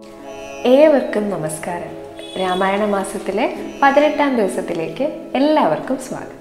ഏവർക്കും നമസ്കാരം രാമായണ മാസത്തിലെ പതിനെട്ടാം ദിവസത്തിലേക്ക് എല്ലാവർക്കും സ്വാഗതം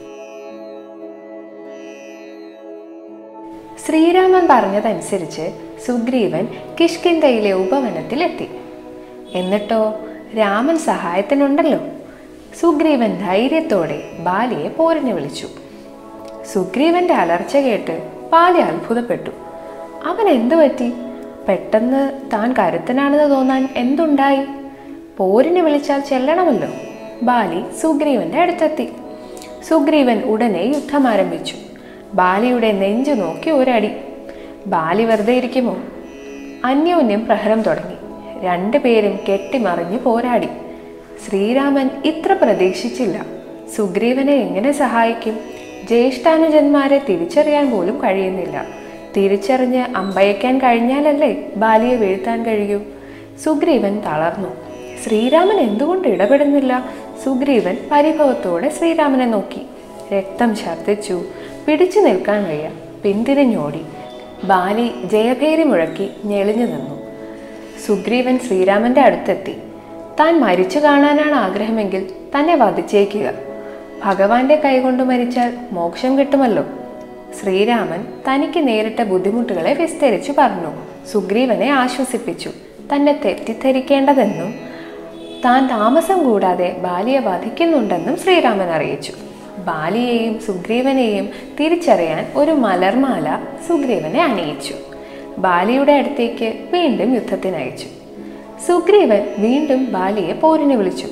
ശ്രീരാമൻ പറഞ്ഞതനുസരിച്ച് സുഗ്രീവൻ കിഷ്കിന്ധയിലെ ഉപവനത്തിലെത്തി എന്നിട്ടോ രാമൻ സഹായത്തിനുണ്ടല്ലോ സുഗ്രീവൻ ധൈര്യത്തോടെ ബാലിയെ പോരിന് വിളിച്ചു സുഗ്രീവന്റെ അലർച്ച കേട്ട് ബാലി അത്ഭുതപ്പെട്ടു അവൻ എന്തു പറ്റി പെട്ടെന്ന് താൻ കരുത്തനാണെന്ന് തോന്നാൻ എന്തുണ്ടായി പോരിന് വിളിച്ചാൽ ചെല്ലണമല്ലോ ബാലി സുഗ്രീവന്റെ അടുത്തെത്തി സുഗ്രീവൻ ഉടനെ യുദ്ധം ആരംഭിച്ചു ബാലിയുടെ നെഞ്ചു നോക്കി ഒരടി ബാലി വെറുതെ ഇരിക്കുമോ അന്യോന്യം പ്രഹരം തുടങ്ങി രണ്ടുപേരും കെട്ടിമറിഞ്ഞ് പോരാടി ശ്രീരാമൻ ഇത്ര പ്രതീക്ഷിച്ചില്ല സുഗ്രീവനെ എങ്ങനെ സഹായിക്കും ജ്യേഷ്ഠാനുജന്മാരെ തിരിച്ചറിയാൻ പോലും കഴിയുന്നില്ല തിരിച്ചറിഞ്ഞ് അമ്പയക്കാൻ കഴിഞ്ഞാലല്ലേ ബാലിയെ വീഴ്ത്താൻ കഴിയൂ സുഗ്രീവൻ തളർന്നു ശ്രീരാമൻ എന്തുകൊണ്ട് ഇടപെടുന്നില്ല സുഗ്രീവൻ പരിഭവത്തോടെ ശ്രീരാമനെ നോക്കി രക്തം ഛർദ്ദിച്ചു പിടിച്ചു നിൽക്കാൻ വയ്യ പിന്തിരിഞ്ഞോടി ബാലി ജയഭേരി മുഴക്കി ഞെളിഞ്ഞു നിന്നു സുഗ്രീവൻ ശ്രീരാമന്റെ അടുത്തെത്തി താൻ മരിച്ചു കാണാനാണ് ആഗ്രഹമെങ്കിൽ തന്നെ വധിച്ചേക്കുക ഭഗവാന്റെ കൈകൊണ്ട് മരിച്ചാൽ മോക്ഷം കിട്ടുമല്ലോ ശ്രീരാമൻ തനിക്ക് നേരിട്ട ബുദ്ധിമുട്ടുകളെ വിസ്തരിച്ചു പറഞ്ഞു സുഗ്രീവനെ ആശ്വസിപ്പിച്ചു തന്നെ തെറ്റിദ്ധരിക്കേണ്ടതെന്നും താൻ താമസം കൂടാതെ ബാലിയെ വധിക്കുന്നുണ്ടെന്നും ശ്രീരാമൻ അറിയിച്ചു ബാലിയെയും സുഗ്രീവനെയും തിരിച്ചറിയാൻ ഒരു മലർമാല സുഗ്രീവനെ അണിയിച്ചു ബാലിയുടെ അടുത്തേക്ക് വീണ്ടും യുദ്ധത്തിനയച്ചു സുഗ്രീവൻ വീണ്ടും ബാലിയെ പോരിന് വിളിച്ചു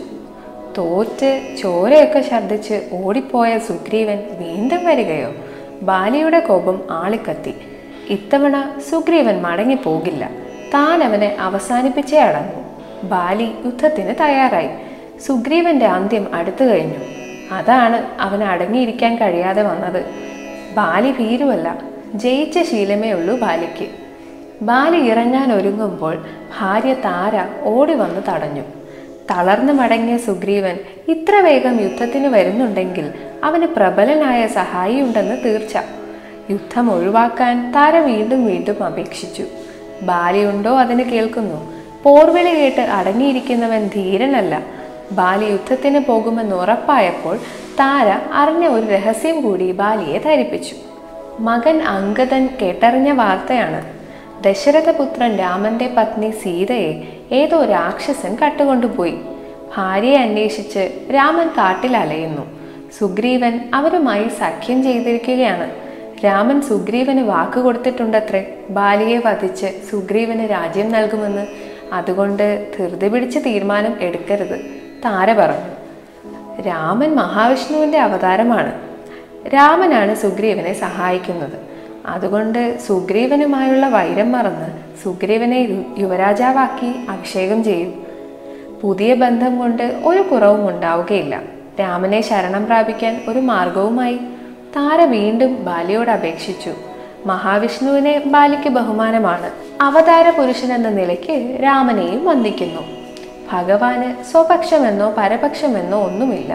തോറ്റ് ചോരയൊക്കെ ഛർദ്ദിച്ച് ഓടിപ്പോയ സുഗ്രീവൻ വീണ്ടും വരികയോ ബാലിയുടെ കോപം ആളിക്കത്തി ഇത്തവണ സുഗ്രീവൻ മടങ്ങിപ്പോകില്ല താൻ അവനെ അവസാനിപ്പിച്ചേ അടങ്ങൂ ബാലി യുദ്ധത്തിന് തയ്യാറായി സുഗ്രീവന്റെ അന്ത്യം അടുത്തു കഴിഞ്ഞു അതാണ് അവന് അടങ്ങിയിരിക്കാൻ കഴിയാതെ വന്നത് ബാലി ഭീരുവല്ല ജയിച്ച ശീലമേ ഉള്ളൂ ബാലിക്ക് ബാലി ഇറങ്ങാൻ ഒരുങ്ങുമ്പോൾ ഭാര്യ താര ഓടി വന്ന് തടഞ്ഞു തളർന്നു മടങ്ങിയ സുഗ്രീവൻ ഇത്ര വേഗം യുദ്ധത്തിന് വരുന്നുണ്ടെങ്കിൽ അവന് പ്രബലനായ സഹായിയുണ്ടെന്ന് തീർച്ച യുദ്ധം ഒഴിവാക്കാൻ താര വീണ്ടും വീണ്ടും അപേക്ഷിച്ചു ബാലിയുണ്ടോ അതിന് കേൾക്കുന്നു പോർവിളി കേട്ട് അടങ്ങിയിരിക്കുന്നവൻ ധീരനല്ല ബാലി യുദ്ധത്തിന് പോകുമെന്ന് ഉറപ്പായപ്പോൾ താര അറിഞ്ഞ ഒരു രഹസ്യം കൂടി ബാലിയെ ധരിപ്പിച്ചു മകൻ അങ്കദൻ കേട്ടറിഞ്ഞ വാർത്തയാണ് ദശരഥപുത്രൻ രാമന്റെ പത്നി സീതയെ ഏതോ രാക്ഷസൻ കട്ടുകൊണ്ടുപോയി ഭാര്യയെ അന്വേഷിച്ച് രാമൻ കാട്ടിൽ അലയുന്നു സുഗ്രീവൻ അവരുമായി സഖ്യം ചെയ്തിരിക്കുകയാണ് രാമൻ സുഗ്രീവന് വാക്ക് കൊടുത്തിട്ടുണ്ടത്രേ ബാലിയെ വധിച്ച് സുഗ്രീവന് രാജ്യം നൽകുമെന്ന് അതുകൊണ്ട് ധൃതി പിടിച്ച് തീരുമാനം എടുക്കരുത് താര പറഞ്ഞു രാമൻ മഹാവിഷ്ണുവിന്റെ അവതാരമാണ് രാമനാണ് സുഗ്രീവനെ സഹായിക്കുന്നത് അതുകൊണ്ട് സുഗ്രീവനുമായുള്ള വൈരം മറന്ന് സുഗ്രീവനെ യു- യുവരാജാവാക്കി അഭിഷേകം ചെയ്യും പുതിയ ബന്ധം കൊണ്ട് ഒരു കുറവും ഉണ്ടാവുകയില്ല രാമനെ ശരണം പ്രാപിക്കാൻ ഒരു മാർഗവുമായി താര വീണ്ടും ബാലിയോട് അപേക്ഷിച്ചു മഹാവിഷ്ണുവിനെ ബാലിക്ക് ബഹുമാനമാണ് അവതാര പുരുഷൻ എന്ന നിലയ്ക്ക് രാമനെയും വന്ദിക്കുന്നു ഭഗവാന് സ്വപക്ഷമെന്നോ പരപക്ഷമെന്നോ ഒന്നുമില്ല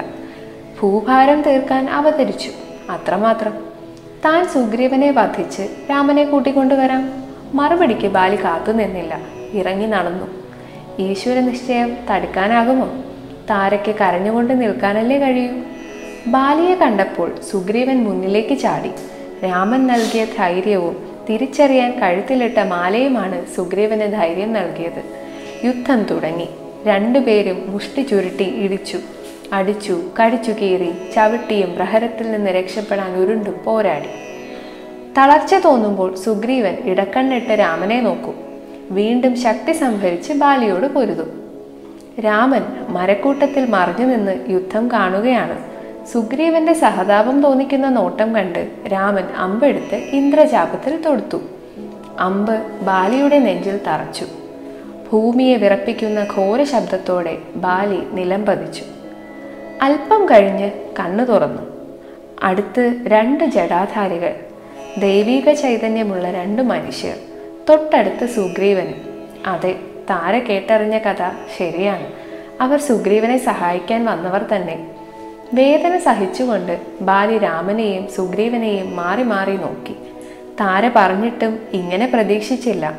ഭൂഭാരം തീർക്കാൻ അവതരിച്ചു അത്രമാത്രം താൻ സുഗ്രീവനെ വധിച്ച് രാമനെ കൂട്ടിക്കൊണ്ടുവരാം മറുപടിക്ക് ബാലി കാത്തുനിന്നില്ല ഇറങ്ങി നടന്നു ഈശ്വര നിശ്ചയം തടുക്കാനാകുമോ താരയ്ക്ക് കരഞ്ഞുകൊണ്ട് നിൽക്കാനല്ലേ കഴിയൂ ബാലിയെ കണ്ടപ്പോൾ സുഗ്രീവൻ മുന്നിലേക്ക് ചാടി രാമൻ നൽകിയ ധൈര്യവും തിരിച്ചറിയാൻ കഴുത്തിലിട്ട മാലയുമാണ് സുഗ്രീവന് ധൈര്യം നൽകിയത് യുദ്ധം തുടങ്ങി രണ്ടുപേരും മുഷ്ടി ചുരുട്ടി ഇടിച്ചു അടിച്ചു കടിച്ചു കീറി ചവിട്ടിയും പ്രഹരത്തിൽ നിന്ന് രക്ഷപ്പെടാൻ ഉരുണ്ടും പോരാടി തളർച്ച തോന്നുമ്പോൾ സുഗ്രീവൻ ഇടക്കണ്ണിട്ട് രാമനെ നോക്കും വീണ്ടും ശക്തി സംഭരിച്ച് ബാലിയോട് പൊരുതും രാമൻ മരക്കൂട്ടത്തിൽ മറഞ്ഞു നിന്ന് യുദ്ധം കാണുകയാണ് സുഗ്രീവന്റെ സഹതാപം തോന്നിക്കുന്ന നോട്ടം കണ്ട് രാമൻ അമ്പെടുത്ത് ഇന്ദ്രജാപത്തിൽ തൊടുത്തു അമ്പ് ബാലിയുടെ നെഞ്ചിൽ തറച്ചു ഭൂമിയെ വിറപ്പിക്കുന്ന ഘോര ശബ്ദത്തോടെ ബാലി നിലം പതിച്ചു അല്പം കഴിഞ്ഞ് കണ്ണു തുറന്നു അടുത്ത് രണ്ട് ജടാധാരികൾ ദൈവിക ചൈതന്യമുള്ള രണ്ട് മനുഷ്യർ തൊട്ടടുത്ത് സുഗ്രീവനും അതെ താര കേട്ടറിഞ്ഞ കഥ ശരിയാണ് അവർ സുഗ്രീവനെ സഹായിക്കാൻ വന്നവർ തന്നെ വേദന സഹിച്ചുകൊണ്ട് ബാലി രാമനെയും സുഗ്രീവനെയും മാറി മാറി നോക്കി താര പറഞ്ഞിട്ടും ഇങ്ങനെ പ്രതീക്ഷിച്ചില്ല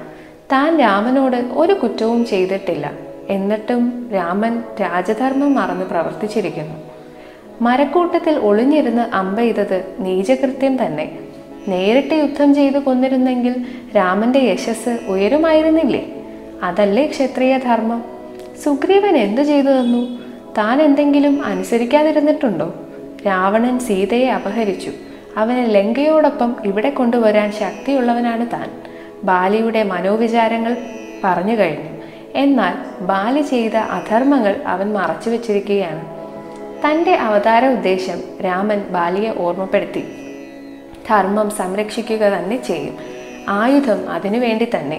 താൻ രാമനോട് ഒരു കുറ്റവും ചെയ്തിട്ടില്ല എന്നിട്ടും രാമൻ രാജധർമ്മം മറന്ന് പ്രവർത്തിച്ചിരിക്കുന്നു മരക്കൂട്ടത്തിൽ ഒളിഞ്ഞിരുന്ന് അമ്പെയ്തത് നീചകൃത്യം തന്നെ നേരിട്ട് യുദ്ധം ചെയ്തു കൊന്നിരുന്നെങ്കിൽ രാമന്റെ യശസ് ഉയരുമായിരുന്നില്ലേ അതല്ലേ ക്ഷത്രിയ ധർമ്മം സുഗ്രീവൻ എന്തു ചെയ്തു തന്നു താൻ എന്തെങ്കിലും അനുസരിക്കാതിരുന്നിട്ടുണ്ടോ രാവണൻ സീതയെ അപഹരിച്ചു അവനെ ലങ്കയോടൊപ്പം ഇവിടെ കൊണ്ടുവരാൻ ശക്തിയുള്ളവനാണ് താൻ ബാലിയുടെ മനോവിചാരങ്ങൾ പറഞ്ഞു കഴിഞ്ഞു എന്നാൽ ബാലി ചെയ്ത അധർമ്മങ്ങൾ അവൻ മറച്ചു വച്ചിരിക്കുകയാണ് തൻ്റെ അവതാര ഉദ്ദേശം രാമൻ ബാലിയെ ഓർമ്മപ്പെടുത്തി ധർമ്മം സംരക്ഷിക്കുക തന്നെ ചെയ്യും ആയുധം അതിനു വേണ്ടി തന്നെ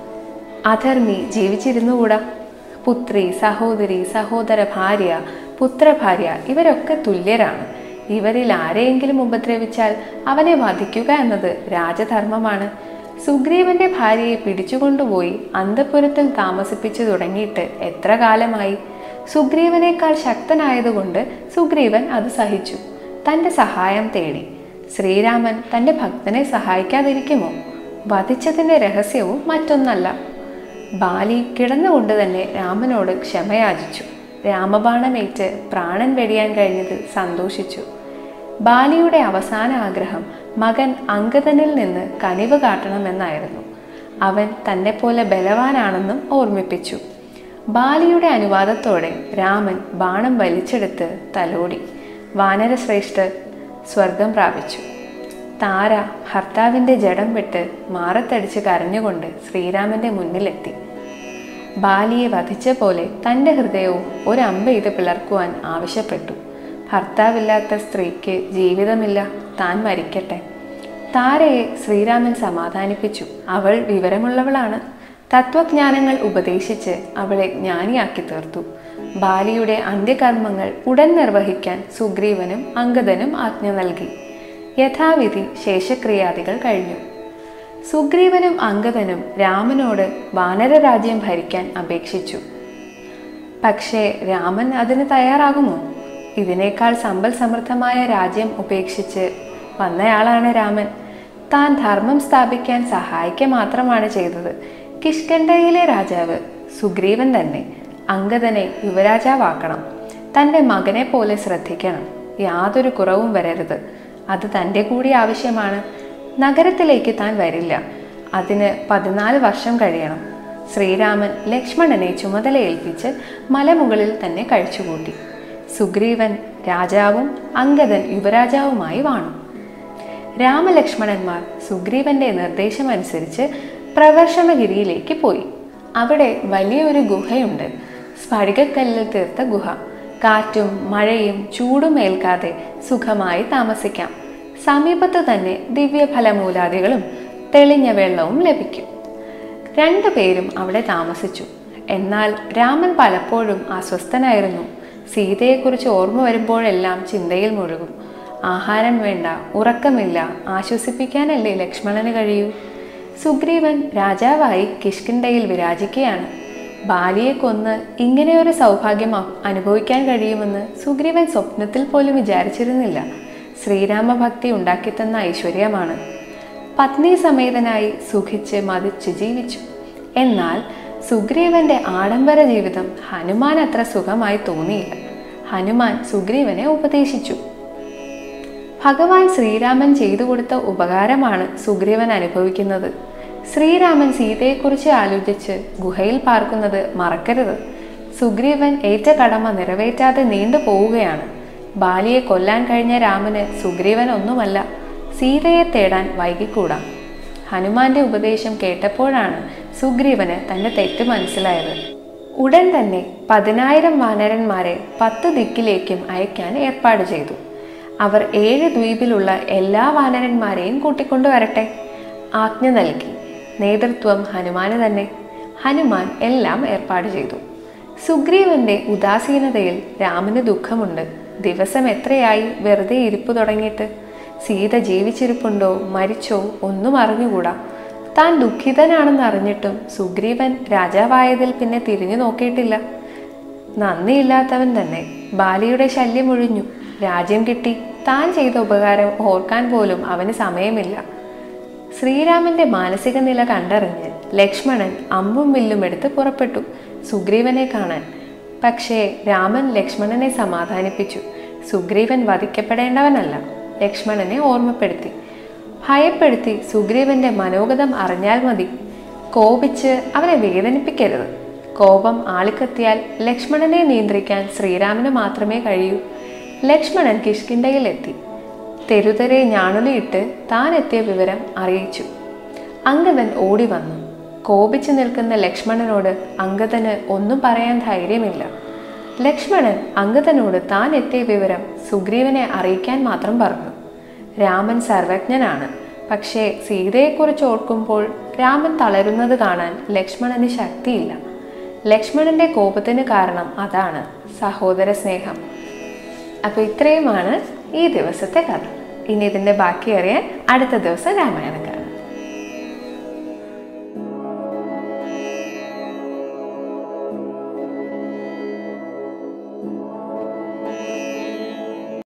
അധർമ്മി ജീവിച്ചിരുന്നുകൂടാ പുത്രി സഹോദരി സഹോദര ഭാര്യ പുത്രഭാര്യ ഇവരൊക്കെ തുല്യരാണ് ഇവരിൽ ആരെയെങ്കിലും ഉപദ്രവിച്ചാൽ അവനെ വധിക്കുക എന്നത് രാജധർമ്മമാണ് സുഗ്രീവന്റെ ഭാര്യയെ പിടിച്ചുകൊണ്ടുപോയി അന്തപുരത്തിൽ താമസിപ്പിച്ചു തുടങ്ങിയിട്ട് എത്ര കാലമായി സുഗ്രീവനേക്കാൾ ശക്തനായതുകൊണ്ട് സുഗ്രീവൻ അത് സഹിച്ചു തന്റെ സഹായം തേടി ശ്രീരാമൻ തന്റെ ഭക്തനെ സഹായിക്കാതിരിക്കുമോ വധിച്ചതിന്റെ രഹസ്യവും മറ്റൊന്നല്ല ബാലി കിടന്നുകൊണ്ട് തന്നെ രാമനോട് ക്ഷമയാചിച്ചു രാമബാണമേറ്റ് പ്രാണൻ വെടിയാൻ കഴിഞ്ഞതിൽ സന്തോഷിച്ചു ബാലിയുടെ അവസാന ആഗ്രഹം മകൻ അങ്കദനിൽ നിന്ന് കനിവ് കാട്ടണമെന്നായിരുന്നു അവൻ തന്നെപ്പോലെ ബലവാനാണെന്നും ഓർമ്മിപ്പിച്ചു ബാലിയുടെ അനുവാദത്തോടെ രാമൻ ബാണം വലിച്ചെടുത്ത് തലോടി വാനരശ്രേഷ്ഠർ സ്വർഗം പ്രാപിച്ചു താര ഭർത്താവിൻ്റെ ജഡം വിട്ട് മാറത്തടിച്ച് കരഞ്ഞുകൊണ്ട് ശ്രീരാമന്റെ മുന്നിലെത്തി ബാലിയെ വധിച്ച പോലെ തൻ്റെ ഹൃദയവും ഒരമ്പെയ്ത് പിളർക്കുവാൻ ആവശ്യപ്പെട്ടു ഭർത്താവില്ലാത്ത സ്ത്രീക്ക് ജീവിതമില്ല താൻ മരിക്കട്ടെ താരയെ ശ്രീരാമൻ സമാധാനിപ്പിച്ചു അവൾ വിവരമുള്ളവളാണ് തത്വജ്ഞാനങ്ങൾ ഉപദേശിച്ച് അവളെ ജ്ഞാനിയാക്കി തീർത്തു ബാലിയുടെ അന്ത്യകർമ്മങ്ങൾ ഉടൻ നിർവഹിക്കാൻ സുഗ്രീവനും അങ്കദനും ആജ്ഞ നൽകി യഥാവിധി ശേഷക്രിയാദികൾ കഴിഞ്ഞു സുഗ്രീവനും അങ്കദനും രാമനോട് വാനരരാജ്യം ഭരിക്കാൻ അപേക്ഷിച്ചു പക്ഷേ രാമൻ അതിന് തയ്യാറാകുമോ ഇതിനേക്കാൾ സമ്പൽ സമൃദ്ധമായ രാജ്യം ഉപേക്ഷിച്ച് വന്നയാളാണ് രാമൻ താൻ ധർമ്മം സ്ഥാപിക്കാൻ സഹായിക്കുക മാത്രമാണ് ചെയ്തത് കിഷ്കണ്ഠയിലെ രാജാവ് സുഗ്രീവൻ തന്നെ അങ്കദനെ യുവരാജാവാക്കണം തൻ്റെ മകനെ പോലെ ശ്രദ്ധിക്കണം യാതൊരു കുറവും വരരുത് അത് തൻ്റെ കൂടി ആവശ്യമാണ് നഗരത്തിലേക്ക് താൻ വരില്ല അതിന് പതിനാല് വർഷം കഴിയണം ശ്രീരാമൻ ലക്ഷ്മണനെ ചുമതലയേൽപ്പിച്ച് മലമുകളിൽ തന്നെ കഴിച്ചുകൂട്ടി സുഗ്രീവൻ രാജാവും അങ്കദൻ യുവരാജാവുമായി വാണു രാമലക്ഷ്മണന്മാർ സുഗ്രീവന്റെ നിർദ്ദേശമനുസരിച്ച് പ്രവർഷണഗിരിയിലേക്ക് പോയി അവിടെ വലിയൊരു ഗുഹയുണ്ട് സ്ഫടികക്കല്ലിൽ തീർത്ത ഗുഹ കാറ്റും മഴയും ചൂടും ഏൽക്കാതെ സുഖമായി താമസിക്കാം സമീപത്ത് തന്നെ ദിവ്യഫലമൂലാദികളും തെളിഞ്ഞ വെള്ളവും ലഭിക്കും രണ്ടുപേരും അവിടെ താമസിച്ചു എന്നാൽ രാമൻ പലപ്പോഴും അസ്വസ്ഥനായിരുന്നു സീതയെക്കുറിച്ച് ഓർമ്മ വരുമ്പോഴെല്ലാം ചിന്തയിൽ മുഴുകും ആഹാരം വേണ്ട ഉറക്കമില്ല ആശ്വസിപ്പിക്കാനല്ലേ ലക്ഷ്മണന് കഴിയൂ സുഗ്രീവൻ രാജാവായി കിഷ്കിണ്ടയിൽ വിരാജിക്കുകയാണ് ബാലിയെ കൊന്ന് ഇങ്ങനെയൊരു സൗഭാഗ്യം അ- അനുഭവിക്കാൻ കഴിയുമെന്ന് സുഗ്രീവൻ സ്വപ്നത്തിൽ പോലും വിചാരിച്ചിരുന്നില്ല ശ്രീരാമഭക്തി ഉണ്ടാക്കിത്തന്ന ഐശ്വര്യമാണ് പത്നി സമേതനായി സുഖിച്ച് മതിച്ച് ജീവിച്ചു എന്നാൽ സുഗ്രീവന്റെ ആഡംബര ജീവിതം ഹനുമാൻ അത്ര സുഖമായി തോന്നിയില്ല ഹനുമാൻ സുഗ്രീവനെ ഉപദേശിച്ചു ഭഗവാൻ ശ്രീരാമൻ ചെയ്തു കൊടുത്ത ഉപകാരമാണ് സുഗ്രീവൻ അനുഭവിക്കുന്നത് ശ്രീരാമൻ സീതയെക്കുറിച്ച് ആലോചിച്ച് ഗുഹയിൽ പാർക്കുന്നത് മറക്കരുത് സുഗ്രീവൻ ഏറ്റ കടമ നിറവേറ്റാതെ നീണ്ടു പോവുകയാണ് ബാലിയെ കൊല്ലാൻ കഴിഞ്ഞ രാമന് സുഗ്രീവൻ ഒന്നുമല്ല സീതയെ തേടാൻ വൈകിക്കൂടാ ഹനുമാന്റെ ഉപദേശം കേട്ടപ്പോഴാണ് സുഗ്രീവന് തന്റെ തെറ്റ് മനസ്സിലായത് ഉടൻ തന്നെ പതിനായിരം വാനരന്മാരെ പത്ത് ദിക്കിലേക്കും അയക്കാൻ ഏർപ്പാട് ചെയ്തു അവർ ഏഴ് ദ്വീപിലുള്ള എല്ലാ വാനരന്മാരെയും കൂട്ടിക്കൊണ്ടു വരട്ടെ ആജ്ഞ നൽകി നേതൃത്വം ഹനുമാന് തന്നെ ഹനുമാൻ എല്ലാം ഏർപ്പാട് ചെയ്തു സുഗ്രീവന്റെ ഉദാസീനതയിൽ രാമന് ദുഃഖമുണ്ട് ദിവസം എത്രയായി വെറുതെ ഇരിപ്പു തുടങ്ങിയിട്ട് സീത ജീവിച്ചിരിപ്പുണ്ടോ മരിച്ചോ ഒന്നും അറിഞ്ഞുകൂടാ താൻ ദുഃഖിതനാണെന്ന് അറിഞ്ഞിട്ടും സുഗ്രീവൻ രാജാവായതിൽ പിന്നെ തിരിഞ്ഞു നോക്കിയിട്ടില്ല നന്ദിയില്ലാത്തവൻ തന്നെ ബാലിയുടെ ശല്യം ഒഴിഞ്ഞു രാജ്യം കിട്ടി താൻ ചെയ്ത ഉപകാരം ഓർക്കാൻ പോലും അവന് സമയമില്ല ശ്രീരാമന്റെ മാനസിക നില കണ്ടറിഞ്ഞ് ലക്ഷ്മണൻ അമ്പും വില്ലും എടുത്ത് പുറപ്പെട്ടു സുഗ്രീവനെ കാണാൻ പക്ഷേ രാമൻ ലക്ഷ്മണനെ സമാധാനിപ്പിച്ചു സുഗ്രീവൻ വധിക്കപ്പെടേണ്ടവനല്ല ലക്ഷ്മണനെ ഓർമ്മപ്പെടുത്തി ഭയപ്പെടുത്തി സുഗ്രീവന്റെ മനോഗതം അറിഞ്ഞാൽ മതി കോപിച്ച് അവനെ വേദനിപ്പിക്കരുത് കോപം ആളിക്കത്തിയാൽ ലക്ഷ്മണനെ നിയന്ത്രിക്കാൻ ശ്രീരാമന് മാത്രമേ കഴിയൂ ലക്ഷ്മണൻ കിഷ്കിണ്ടയിലെത്തി തെരുതരെ ഞാണുലിയിട്ട് താൻ എത്തിയ വിവരം അറിയിച്ചു അങ്കദൻ ഓടി വന്നു കോപിച്ചു നിൽക്കുന്ന ലക്ഷ്മണനോട് അങ്കദന് ഒന്നും പറയാൻ ധൈര്യമില്ല ലക്ഷ്മണൻ അങ്കദനോട് താൻ എത്തിയ വിവരം സുഗ്രീവനെ അറിയിക്കാൻ മാത്രം പറഞ്ഞു രാമൻ സർവജ്ഞനാണ് പക്ഷേ സീതയെക്കുറിച്ച് ഓർക്കുമ്പോൾ രാമൻ തളരുന്നത് കാണാൻ ലക്ഷ്മണന് ശക്തിയില്ല ലക്ഷ്മണന്റെ കോപത്തിന് കാരണം അതാണ് സഹോദര സ്നേഹം അപ്പോൾ ഇത്രയുമാണ് ഈ ദിവസത്തെ കഥ ഇനി ഇതിൻ്റെ ബാക്കി അറിയാൻ അടുത്ത ദിവസം രാമായണം കാണാം